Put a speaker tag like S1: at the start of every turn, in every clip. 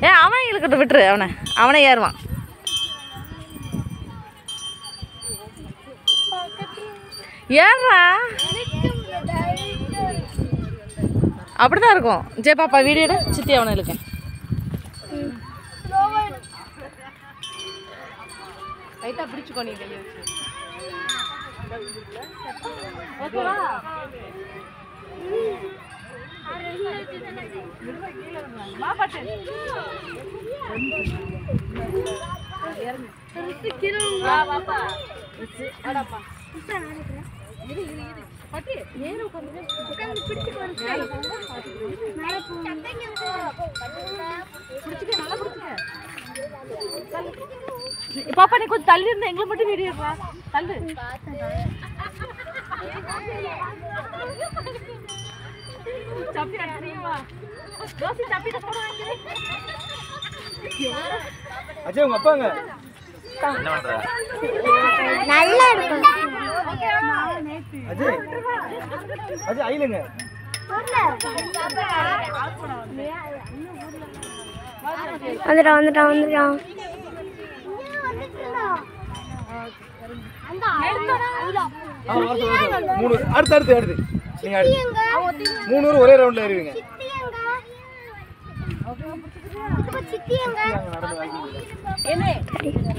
S1: ஏ அவன் இழுக்கட்டும் விட்டுரு அவனை அவனே ஏறுவான் ஏறா அப்படிதான் இருக்கும் ஜே பாப்பா வீடியோ எடு சித்தி அவனை இழுக்கேன் லைட்டாக பிடிச்சிக்கோ நீ கையை வச்சு ஓகேவா வா பாட்டு வா வாப்பா வாடாப்பா இரு இரு இரு பாட்டி ஏறு உட்காந்து பிடிச்சிக்க நல்லா பிடிச்சிக்க பாப்பா நீ கொஞ்சம் தள்ளி இருந்தா எங்களை மட்டும் வீடியோ எடுறா தள்ளு சப்பி அடிச்சிருவா ஜோசி சப்பிட்ட போட வாங்கி
S2: அஜய் உங்க அப்பாங்க
S3: நல்லா இருக்கும்
S2: அஜய் அஜய் ஐலுங்க
S3: வந்துட்டான் வந்துட்டான் வந்துட்டான்
S2: ஆ, அடுத்து, அடுத்து. மூணு அடுத்து அடுத்து அடுத்து நீங்க அடுத்து மூணு பேரும் ஒரே ரவுண்ட்ல ஏறுவீங்க நடந்து வாங்கிங்க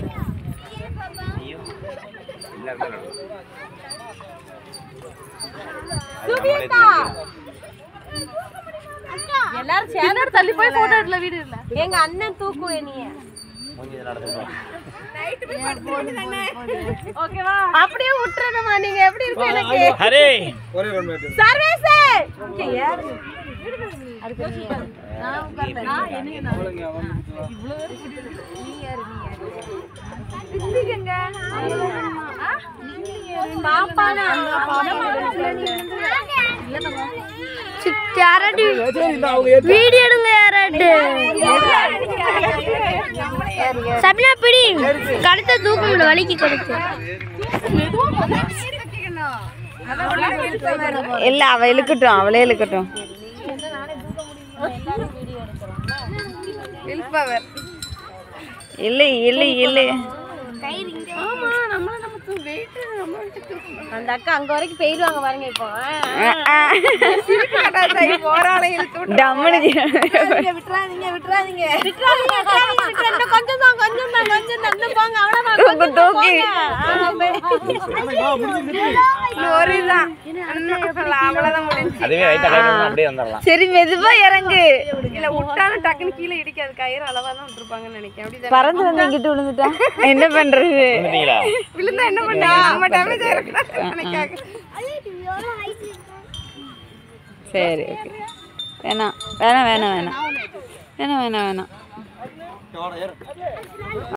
S1: எல்லாரும் சேர்ந்து தள்ளி போய் போட்டோ எடுல வீடு இல்ல
S4: எங்க அண்ணன் தூக்கு என்னைய
S1: ஓகேவா
S4: அப்படியே விட்டுறணுமா நீங்க எப்படி இருக்கு எனக்கு
S5: ஹரே
S2: ஒரே ரவுண்ட் மேட்டு
S4: சர்வேஸ்
S3: யாராட்டி
S2: சரி இந்த அவங்க ஏத்து
S3: வீடியோ எடுங்க யாராட்டு சபினா பிடி கழுத்தை தூக்க முடியல வலிக்கு கொடுத்து
S1: இல்ல அவ இழுக்கட்டும் அவளே இழுக்கட்டும் இல்லை இல்லை இல்லை
S4: அந்த அக்கா அங்க வரைக்கும் போயிடுவாங்க பாருங்க இப்போ
S1: டம்முனு
S4: விட்டுறாதீங்க விட்டுறாதீங்க விட்டுறாதீங்க விட்டுறாதீங்க இன்னும் கொஞ்சம் தான் கொஞ்சம் தான் கொஞ்சம் தான் இன்னும் போங்க அவ்வளவுதான்
S1: தூக்கி
S5: அதுவே ரைட்டா கை அப்படியே வந்துடலாம்
S1: சரி மெதுவா இறங்கு
S4: இல்ல விட்டாலும் டக்குன்னு கீழே இடிக்காது கயிறு அளவா தான் விட்டுருப்பாங்கன்னு நினைக்கிறேன் அப்படி
S1: பறந்து வந்து இங்கிட்டு விழுந்துட்டா என்ன பண்றது
S5: வந்துட்டீங்களா
S4: விழுந்தா என்ன பண்ணா நம்ம டேமேஜ் ஆயிருக்கா
S1: சரி ஓகே வேணாம் வேணாம் வேணாம் வேணாம் வேணாம் வேணாம் வேணாம்
S2: ஏறு